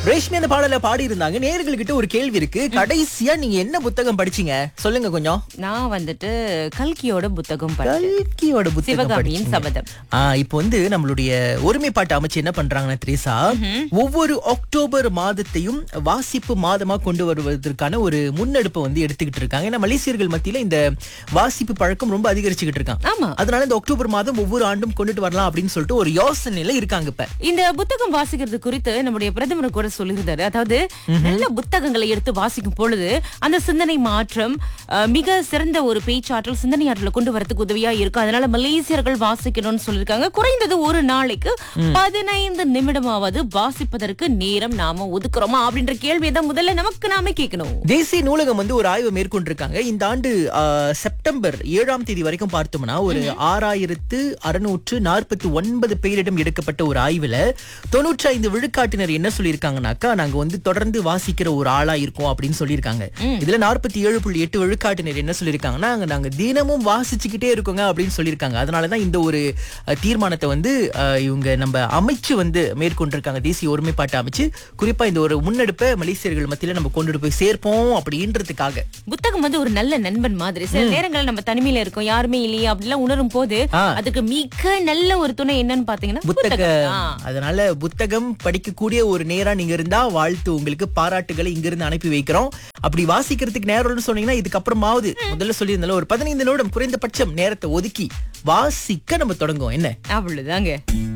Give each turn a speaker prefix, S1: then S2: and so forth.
S1: ரேஷ்மி அந்த பாடல பாடி இருந்தாங்க நேயர்கள்கிட்ட ஒரு கேள்வி இருக்கு கடைசியா நீங்க என்ன புத்தகம் படிச்சீங்க சொல்லுங்க கொஞ்சம்
S2: நான் வந்துட்டு கல்கியோட புத்தகம் படிச்சேன்
S1: கல்கியோட புத்தகம்
S2: சிவகாமியின்
S1: படிச்சீங்க.
S2: சபதம்
S1: ஆ இப்போ வந்து நம்மளுடைய ஒருமைப்பாட்டு அமைச்சு என்ன பண்றாங்கன்னா திரேசா ஒவ்வொரு அக்டோபர் மாதத்தையும் வாசிப்பு மாதமா கொண்டு வருவதற்கான ஒரு முன்னெடுப்பை வந்து எடுத்துக்கிட்டு இருக்காங்க ஏன்னா மலேசியர்கள் மத்தியில இந்த வாசிப்பு பழக்கம் ரொம்ப அதிகரிச்சுக்கிட்டு இருக்காங்க
S2: ஆமா
S1: அதனால இந்த அக்டோபர் மாதம் ஒவ்வொரு ஆண்டும் கொண்டுட்டு வரலாம் அப்படின்னு சொல்லிட்டு ஒரு யோசனையில இருக்காங்க இப்ப
S2: இந்த புத்தகம் வாசிக்கிறது குறித்து நம்முடைய பிரதமர் கூட சொல்லியிருந்தாரு அதாவது நல்ல புத்தகங்களை எடுத்து வாசிக்கும் பொழுது அந்த சிந்தனை மாற்றம் அஹ், மிக சிறந்த ஒரு பேச்சாற்றல் சிந்தனை ஆற்றலை கொண்டு வரதுக்கு உதவியா இருக்கும் அதனால மலேசியர்கள் வாசிக்கணும்னு சொல்லியிருக்காங்க குறைந்தது ஒரு நாளைக்கு பதினைந்து நிமிடமாவது வாசிப்பதற்கு நேரம் நாம ஒதுக்குறோமா அப்படின்ற கேள்வியை தான் முதல்ல நமக்கு நாமே கேட்கணும்
S1: தேசிய நூலகம் வந்து ஒரு ஆய்வு மேற்கொண்டிருக்காங்க இந்த ஆண்டு ஆ, செப்டம்பர் ஏழாம் தேதி வரைக்கும் பார்த்தோம்னா ஒரு ஆறாயிரத்து அறுநூற்று நாற்பத்தி ஒன்பது பேரிடம் எடுக்கப்பட்ட ஒரு ஆய்வுல தொண்ணூற்றி ஐந்து விழுக்காட்டினர் என்ன சொல்லியிருக்காங்கனாக்கா நாங்க வந்து தொடர்ந்து வாசிக்கிற ஒரு ஆளா இருக்கோம் அப்படின்னு சொல்லியிருக்காங்க இதுல நாற்பத்தி ஏழு புள்ளி எட்டு விழுக்காட்டினர் என்ன சொல்லியிருக்காங்கன்னா நாங்க- நாங்க தினமும் வாசிச்சுக்கிட்டே இருக்கோங்க அப்படின்னு சொல்லியிருக்காங்க அதனாலதான் இந்த ஒரு அ, தீர்மானத்தை வந்து அ, இவங்க நம்ம அமைச்சு வந்து மேற்கொண்டிருக்காங்க தேசிய ஒருமைப்பாட்டு அமைச்சு குறிப்பா இந்த ஒரு முன்னெடுப்பை மலேசியர்கள் மத்தியில நம்ம கொண்டுட்டு போய் சேர்ப்போம் அப்படின்றதுக்காக
S2: புத்தகம் வந்து ஒரு நல்ல நண்பன் மாதிரி சில நேரங்கள்ல நம்ம தனிமையில இருக்கோம் யாருமே இல்லையா அப்படிலாம் உணரும் போது
S1: ஆ.
S2: அதுக்கு மிக நல்ல ஒரு துணை என்னன்னு பாத்தீங்கன்னா
S1: புத்தக
S2: புத்தகம். ஆ.
S1: அதனால புத்தகம் படிக்கக்கூடிய ஒரு நேரா நீங்க இருந்தா வாழ்த்து உங்களுக்கு பாராட்டுகளை இங்கிருந்து அனுப்பி வைக்கிறோம் அப்படி வாசிக்கிறதுக்கு நேரம்னு சொன்னீங்கன்னா இதுக்கப்புறமாவது முதல்ல சொல்லியிருந்தாலும் ஒரு பதினைந்து நிமிடம் குறைந்தபட்சம் நேரத்தை ஒதுக்கி வாசிக்க நம்ம தொடங்குவோம் என்ன
S2: அவ்வளவுதாங்க